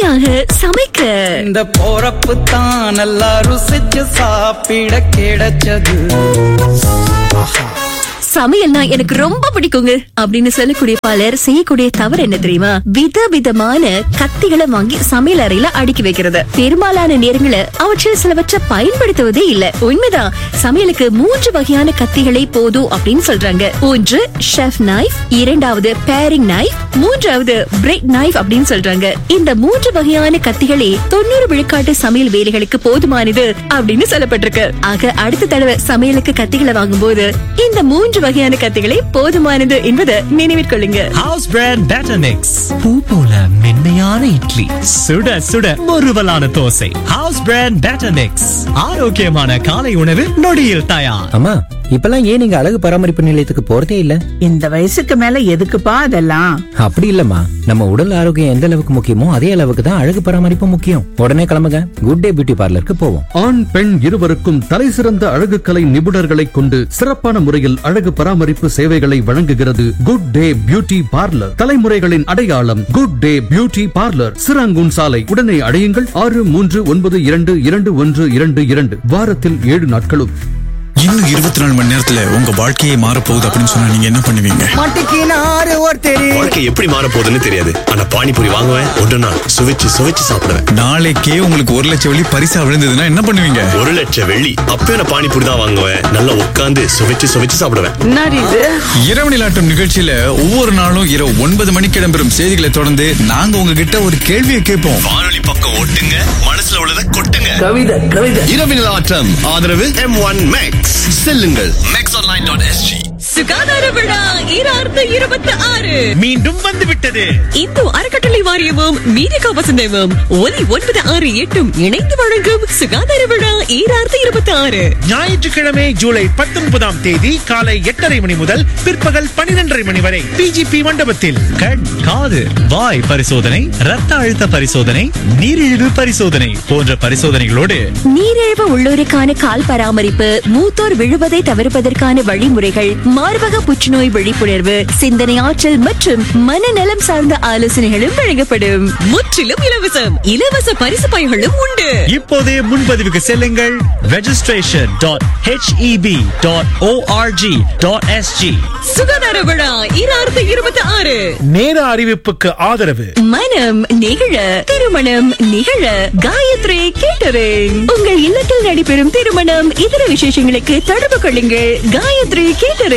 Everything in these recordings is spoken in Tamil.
சுவையாக சமைக்க இந்த போறப்பு தான் நல்லா ருசிச்சு சாப்பிட கிடைச்சது சமையல்னா எனக்கு ரொம்ப பிடிக்குங்க அப்படின்னு சொல்லக்கூடிய பலர் செய்யக்கூடிய தவறு என்ன தெரியுமா விதவிதமான கத்திகளை வாங்கி சமையல் அறையில அடுக்கி வைக்கிறது பெரும்பாலான நேரங்கள அவற்றில் சிலவற்றை பயன்படுத்துவதே இல்ல உண்மைதான் சமையலுக்கு மூன்று வகையான கத்திகளே போதும் அப்படின்னு சொல்றாங்க ஒன்று ஷெஃப் நைஃப் இரண்டாவது பேரிங் நைஃப் மூன்றாவது பிரெட் நைஃப் அப்படின்னு சொல்றாங்க இந்த மூன்று வகையான கத்திகளே தொண்ணூறு விழுக்காட்டு சமையல் வேலைகளுக்கு போதுமானது அப்படின்னு சொல்லப்பட்டிருக்கு ஆக அடுத்த தடவை சமையலுக்கு கத்திகளை வாங்கும்போது இந்த மூன்று வகையான கத்திகளே போதுமானது என்பதை நினைவில் கொள்ளுங்க ஹவுஸ் பிராண்ட் பேட்டர் மிக்ஸ் பூ போல மென்மையான இட்லி சுட சுட முறுவலான dosa house brand batter mix ஆரோக்கியமான காலை உணவு நொடியில் தயார் அம்மா இப்பெல்லாம் ஏன் நீங்க அழகு பராமரிப்பு நிலையத்துக்கு போறதே இல்ல இந்த வயசுக்கு மேல எதுக்குப்பா அதெல்லாம் அப்படி இல்லம்மா நம்ம உடல் ஆரோக்கியம் எந்த அளவுக்கு முக்கியமோ அதே அளவுக்கு தான் அழகு பராமரிப்பு முக்கியம் உடனே கிளம்புங்க குட் டே பியூட்டி பார்லருக்கு போவோம் ஆண் பெண் இருவருக்கும் தலைசிறந்த அழகுக்கலை நிபுணர்களை கொண்டு சிறப்பான முறையில் அழகு பராமரிப்பு சேவைகளை வழங்குகிறது குட் டே பியூட்டி பார்லர் தலைமுறைகளின் அடையாளம் good day beauty parlour Serangoon சாலை உடனே அடையுங்கள் ஆறு மூன்று ஒன்பது இரண்டு இரண்டு ஒன்று இரண்டு இரண்டு வாரத்தில் ஏழு நாட்களும் இன்னும் இருபத்தி நாலு மணி நேரத்துல உங்க வாழ்க்கையே மாறப் போகுது அப்படின்னு சொன்னா நீங்க என்ன பண்ணுவீங்க மாட்டிக்கினாரு ஒருத்தர் வாழ்க்கை எப்படி மாற போகுதுன்னு தெரியாது ஆனா பானிபூரி வாங்குவேன் ஒன்றுனா சுவைச்சு சுவைச்சு சாப்பிடுவேன் நாளைக்கே உங்களுக்கு ஒரு லட்சம் வெள்ளி பரிசா விழுந்ததுன்னா என்ன பண்ணுவீங்க ஒரு லட்சம் வெள்ளி அப்பயும் நான் பானிபூரி தான் வாங்குவேன் நல்லா உட்காந்து சுவைச்சு சுவைச்சு சாப்பிடுவேன் இரவு நிலாட்டம் நிகழ்ச்சியில ஒவ்வொரு நாளும் இரவு ஒன்பது மணிக்கு இடம்பெறும் செய்திகளை தொடர்ந்து நாங்க உங்ககிட்ட ஒரு கேள்வியை கேட்போம் வானொலி பக்கம் ஓட்டுங்க மனசுல உள்ளதை கொட்டுங்க கவிதை கவிதை இரவு நிலாட்டம் ஆதரவு எம் ஒன் மேக்ஸ் செல்லுங்கள் மேக்ஸ் ஆன்லைன் டாட் எஸ்ஜி சுகாதார விழா ஈராயிரத்து இருபத்தி ஆறு மீண்டும் வந்து விட்டது இந்து அறக்கட்டளை வாரியமும் மீடியா வசந்தமும் ஒலி ஒன்பது ஆறு எட்டும் இணைந்து வழங்கும் சுகாதார விழா ஈராயிரத்து இருபத்தி ஆறு ஞாயிற்றுக்கிழமை ஜூலை பத்தொன்பதாம் தேதி காலை எட்டரை மணி முதல் பிற்பகல் பனிரெண்டரை மணி வரை பிஜிபி மண்டபத்தில் கண் காது வாய் பரிசோதனை ரத்த அழுத்த பரிசோதனை நீரிழிவு பரிசோதனை போன்ற பரிசோதனைகளோடு நீரிழிவு உள்ளோருக்கான கால் பராமரிப்பு மூத்தோர் விழுவதை தவிர்ப்பதற்கான வழிமுறைகள் மார்பக புற்றுநோய் விழிப்புணர்வு சிந்தனை ஆற்றல் மற்றும் மனநலம் சார்ந்த ஆலோசனைகளும் வழங்கப்படும் முற்றிலும் இலவசம் இலவச பரிசு பைகளும் உண்டு இப்போதே முன்பதிவுக்கு செல்லுங்கள் registration dot HEP dot ORG dot SG சுகாதார விழா ஈராயிரத்து இருபத்தி ஆறு நேர அறிவிப்புக்கு ஆதரவு மனம் நிகழ திருமணம் நிகழ காயத்ரி கேட்டரிங் உங்கள் இல்லத்தில் நடைபெறும் திருமணம் இதர விசேஷங்களுக்கு தொடர்பு கொள்ளுங்கள் காயத்ரி கேட்டரிங்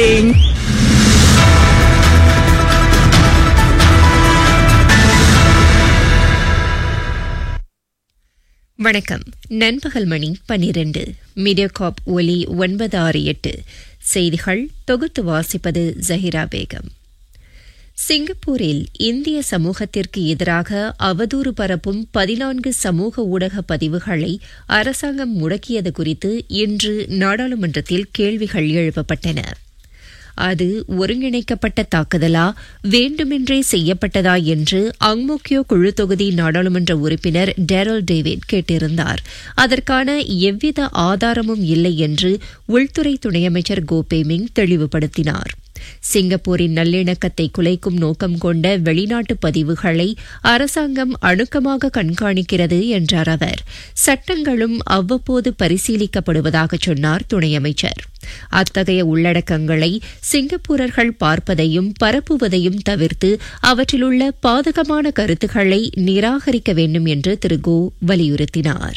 வணக்கம் நண்பகல் மணி பன்னிரண்டு மீடியாகாப் ஒலி ஒன்பது ஆறு எட்டு செய்திகள் தொகுத்து வாசிப்பது ஜஹிரா பேகம் சிங்கப்பூரில் இந்திய சமூகத்திற்கு எதிராக அவதூறு பரப்பும் பதினான்கு சமூக ஊடக பதிவுகளை அரசாங்கம் முடக்கியது குறித்து இன்று நாடாளுமன்றத்தில் கேள்விகள் எழுப்பப்பட்டன அது ஒருங்கிணைக்கப்பட்ட தாக்குதலா வேண்டுமென்றே செய்யப்பட்டதா என்று அங்மோக்கியோ குழு தொகுதி நாடாளுமன்ற உறுப்பினர் டேரல் டேவிட் கேட்டிருந்தார் அதற்கான எவ்வித ஆதாரமும் இல்லை என்று உள்துறை துணை அமைச்சர் கோபேமிங் தெளிவுபடுத்தினார் சிங்கப்பூரின் நல்லிணக்கத்தை குலைக்கும் நோக்கம் கொண்ட வெளிநாட்டு பதிவுகளை அரசாங்கம் அணுக்கமாக கண்காணிக்கிறது என்றார் அவர் சட்டங்களும் அவ்வப்போது பரிசீலிக்கப்படுவதாக சொன்னார் துணை அமைச்சர் அத்தகைய உள்ளடக்கங்களை சிங்கப்பூரர்கள் பார்ப்பதையும் பரப்புவதையும் தவிர்த்து அவற்றிலுள்ள பாதகமான கருத்துக்களை நிராகரிக்க வேண்டும் என்று திரு கோ வலியுறுத்தினார்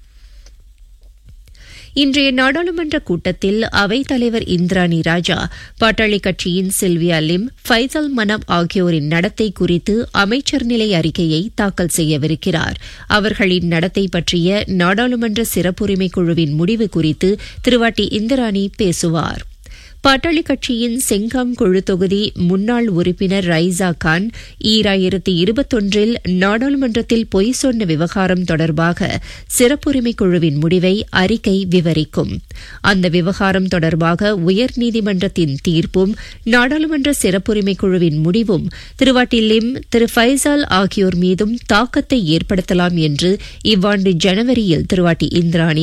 இன்றைய நாடாளுமன்ற கூட்டத்தில் அவைத்தலைவர் இந்திராணி ராஜா பாட்டாளி கட்சியின் சில்வியா லிம் ஃபைசல் மனம் ஆகியோரின் நடத்தை குறித்து அமைச்சர் நிலை அறிக்கையை தாக்கல் செய்யவிருக்கிறார் அவர்களின் நடத்தை பற்றிய நாடாளுமன்ற சிறப்புரிமை குழுவின் முடிவு குறித்து திருவாட்டி இந்திராணி பேசுவார் பாட்டாளி கட்சியின் செங்காங் குழு தொகுதி முன்னாள் உறுப்பினர் ரைசா கான் ஈராயிரத்தி இருபத்தொன்றில் நாடாளுமன்றத்தில் பொய் சொன்ன விவகாரம் தொடர்பாக சிறப்புரிமை குழுவின் முடிவை அறிக்கை விவரிக்கும் அந்த விவகாரம் தொடர்பாக உயர்நீதிமன்றத்தின் தீர்ப்பும் நாடாளுமன்ற சிறப்புரிமை குழுவின் முடிவும் திருவாட்டி லிம் திரு ஃபைசால் ஆகியோர் மீதும் தாக்கத்தை ஏற்படுத்தலாம் என்று இவ்வாண்டு ஜனவரியில் திருவாட்டி இந்திராணி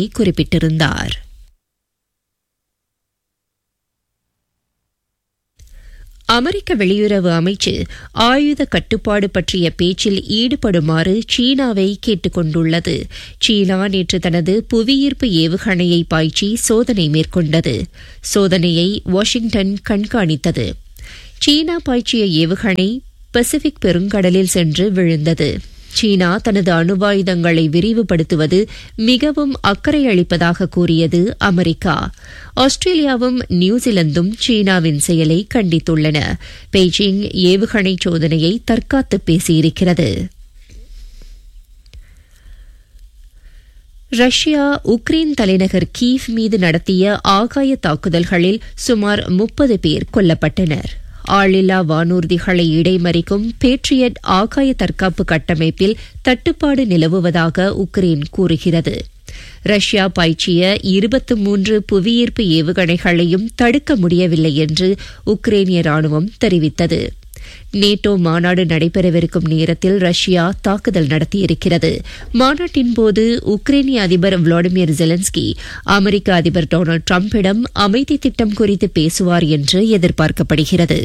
குறிப்பிட்டிருந்தார் அமெரிக்க வெளியுறவு அமைச்சு ஆயுத கட்டுப்பாடு பற்றிய பேச்சில் ஈடுபடுமாறு சீனாவை கேட்டுக் கொண்டுள்ளது சீனா நேற்று தனது புவியீர்ப்பு ஏவுகணையை பாய்ச்சி சோதனை மேற்கொண்டது சோதனையை வாஷிங்டன் கண்காணித்தது சீனா பாய்ச்சிய ஏவுகணை பசிபிக் பெருங்கடலில் சென்று விழுந்தது சீனா தனது அணுவாயுதங்களை விரிவுபடுத்துவது மிகவும் அக்கறை அளிப்பதாக கூறியது அமெரிக்கா ஆஸ்திரேலியாவும் நியூசிலாந்தும் சீனாவின் செயலை கண்டித்துள்ளன பெய்ஜிங் ஏவுகணை சோதனையை தற்காத்து பேசியிருக்கிறது ரஷ்யா உக்ரைன் தலைநகர் கீவ் மீது நடத்திய ஆகாய தாக்குதல்களில் சுமார் முப்பது பேர் கொல்லப்பட்டனர் ஆளில்லா வானூர்திகளை இடைமறிக்கும் பேட்ரியட் ஆகாய தற்காப்பு கட்டமைப்பில் தட்டுப்பாடு நிலவுவதாக உக்ரைன் கூறுகிறது ரஷ்யா பாய்ச்சிய இருபத்து மூன்று புவியீர்ப்பு ஏவுகணைகளையும் தடுக்க முடியவில்லை என்று உக்ரைனிய ராணுவம் தெரிவித்தது நேட்டோ மாநாடு நடைபெறவிருக்கும் நேரத்தில் ரஷ்யா தாக்குதல் நடத்தியிருக்கிறது மாநாட்டின் போது உக்ரைனிய அதிபர் விளாடிமிர் ஜெலன்ஸ்கி அமெரிக்க அதிபர் டொனால்டு டிரம்பிடம் அமைதி திட்டம் குறித்து பேசுவார் என்று எதிர்பார்க்கப்படுகிறது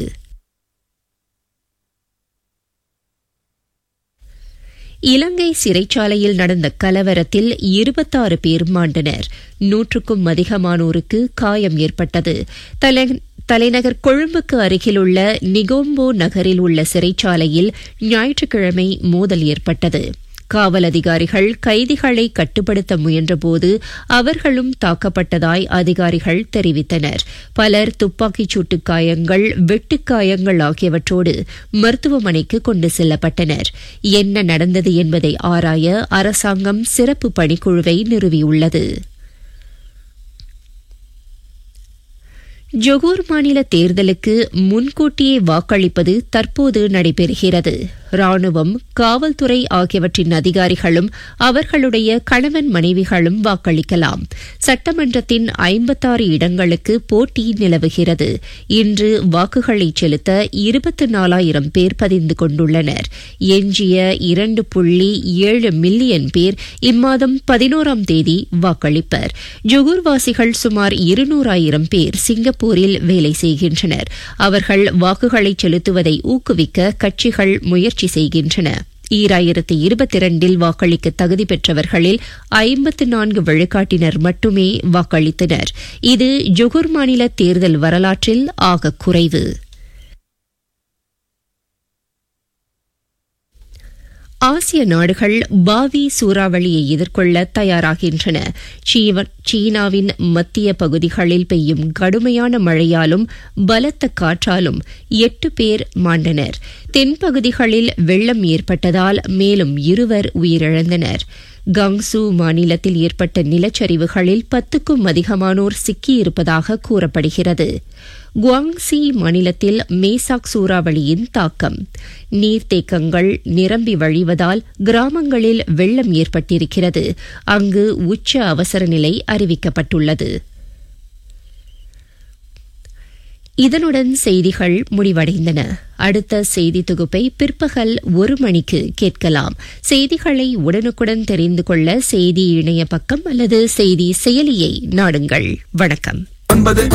இலங்கை சிறைச்சாலையில் நடந்த கலவரத்தில் இருபத்தாறு பேர் மாண்டனர் நூற்றுக்கும் அதிகமானோருக்கு காயம் ஏற்பட்டது தலைநகர் கொழும்புக்கு அருகிலுள்ள நிகோம்போ நகரில் உள்ள சிறைச்சாலையில் ஞாயிற்றுக்கிழமை மோதல் ஏற்பட்டது காவல் அதிகாரிகள் கைதிகளை கட்டுப்படுத்த முயன்றபோது அவர்களும் தாக்கப்பட்டதாய் அதிகாரிகள் தெரிவித்தனர் பலர் துப்பாக்கிச் சூட்டு காயங்கள் வெட்டுக்காயங்கள் ஆகியவற்றோடு மருத்துவமனைக்கு கொண்டு செல்லப்பட்டனர் என்ன நடந்தது என்பதை ஆராய அரசாங்கம் சிறப்பு பணிக்குழுவை நிறுவியுள்ளது ஜொகூர் மாநில தேர்தலுக்கு முன்கூட்டியே வாக்களிப்பது தற்போது நடைபெறுகிறது ராணுவம் காவல்துறை ஆகியவற்றின் அதிகாரிகளும் அவர்களுடைய கணவன் மனைவிகளும் வாக்களிக்கலாம் சட்டமன்றத்தின் ஐம்பத்தாறு இடங்களுக்கு போட்டி நிலவுகிறது இன்று வாக்குகளை செலுத்த இருபத்தி நாலாயிரம் பேர் பதிந்து கொண்டுள்ளனர் எஞ்சிய இரண்டு புள்ளி ஏழு மில்லியன் பேர் இம்மாதம் பதினோராம் தேதி வாக்களிப்பர் ஜொகூர்வாசிகள் சுமார் இருநூறாயிரம் பேர் சிங்கப்பூரில் வேலை செய்கின்றனர் அவர்கள் வாக்குகளை செலுத்துவதை ஊக்குவிக்க கட்சிகள் முயற்சி முயற்சி செய்கின்றன ஈராயிரத்தி இருபத்தி இரண்டில் வாக்களிக்க தகுதி பெற்றவர்களில் ஐம்பத்து நான்கு விழுக்காட்டினர் மட்டுமே வாக்களித்தனர் இது ஜொகூர் மாநில தேர்தல் வரலாற்றில் ஆக குறைவு ஆசிய நாடுகள் பாவி சூறாவளியை எதிர்கொள்ள தயாராகின்றன சீனாவின் மத்திய பகுதிகளில் பெய்யும் கடுமையான மழையாலும் பலத்த காற்றாலும் எட்டு பேர் மாண்டனர் தென்பகுதிகளில் வெள்ளம் ஏற்பட்டதால் மேலும் இருவர் உயிரிழந்தனர் கங்சு மாநிலத்தில் ஏற்பட்ட நிலச்சரிவுகளில் பத்துக்கும் அதிகமானோர் சிக்கியிருப்பதாக கூறப்படுகிறது குவாங்சி மாநிலத்தில் மேசாக் சூறாவளியின் தாக்கம் நீர்த்தேக்கங்கள் நிரம்பி வழிவதால் கிராமங்களில் வெள்ளம் ஏற்பட்டிருக்கிறது அங்கு உச்ச அவசர நிலை அறிவிக்கப்பட்டுள்ளது இதனுடன் செய்திகள் முடிவடைந்தன அடுத்த செய்தி தொகுப்பை பிற்பகல் ஒரு மணிக்கு கேட்கலாம் செய்திகளை உடனுக்குடன் தெரிந்து கொள்ள செய்தி இணைய பக்கம் அல்லது செய்தி செயலியை நாடுங்கள் வணக்கம்